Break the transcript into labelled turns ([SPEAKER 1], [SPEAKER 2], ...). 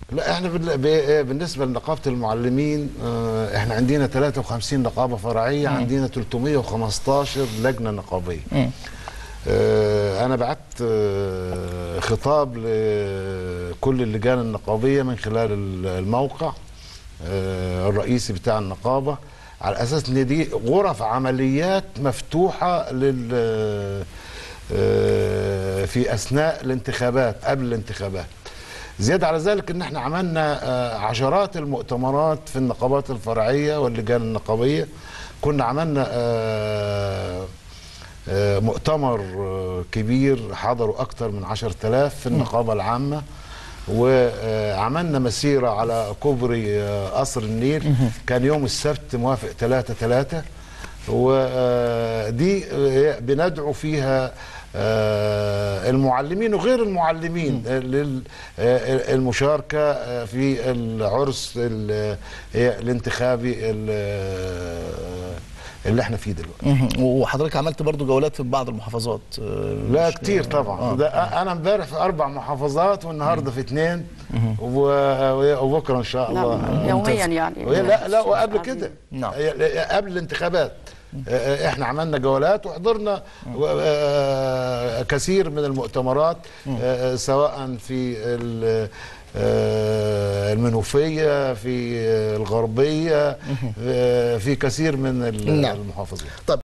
[SPEAKER 1] لا احنا بال- ب- بالنسبه لنقابه المعلمين آه، احنا عندنا 53 نقابه فرعيه عندنا 315 لجنه نقابيه
[SPEAKER 2] مم.
[SPEAKER 1] آه، انا بعت آه، خطاب لكل اللجان النقابيه من خلال ال- الموقع آه، الرئيسي بتاع النقابه على اساس ان دي غرف عمليات مفتوحه لل آه، في اثناء الانتخابات قبل الانتخابات زيادة على ذلك ان احنا عملنا آه، عشرات المؤتمرات في النقابات الفرعية واللجان النقابية كنا عملنا آه، آه، مؤتمر آه، كبير حضروا أكثر من عشر تلاف في النقابة العامة وعملنا مسيرة على كوبري آه، قصر النيل كان يوم السبت موافق 3 3 ودي بندعو فيها آه، المعلمين وغير المعلمين للمشاركة في العرس ال- الانتخابي ال- اللي احنا فيه دلوقتي
[SPEAKER 2] مهم. وحضرتك عملت برضو جولات في بعض المحافظات آه،
[SPEAKER 1] لا
[SPEAKER 2] مش-
[SPEAKER 1] كتير طبعا
[SPEAKER 2] آه.
[SPEAKER 1] ده انا امبارح في اربع محافظات والنهارده في اثنين و- وبكره ان شاء الله
[SPEAKER 3] نعم يوميا يعني
[SPEAKER 1] وهي لا لا وقبل
[SPEAKER 3] عظيم.
[SPEAKER 1] كده
[SPEAKER 2] نعم.
[SPEAKER 1] هي- قبل الانتخابات آه، احنا عملنا جولات وحضرنا آه، كثير من المؤتمرات آه، سواء في ال- آه، المنوفيه في الغربيه آه، في كثير من
[SPEAKER 2] نعم.
[SPEAKER 1] المحافظات
[SPEAKER 2] طب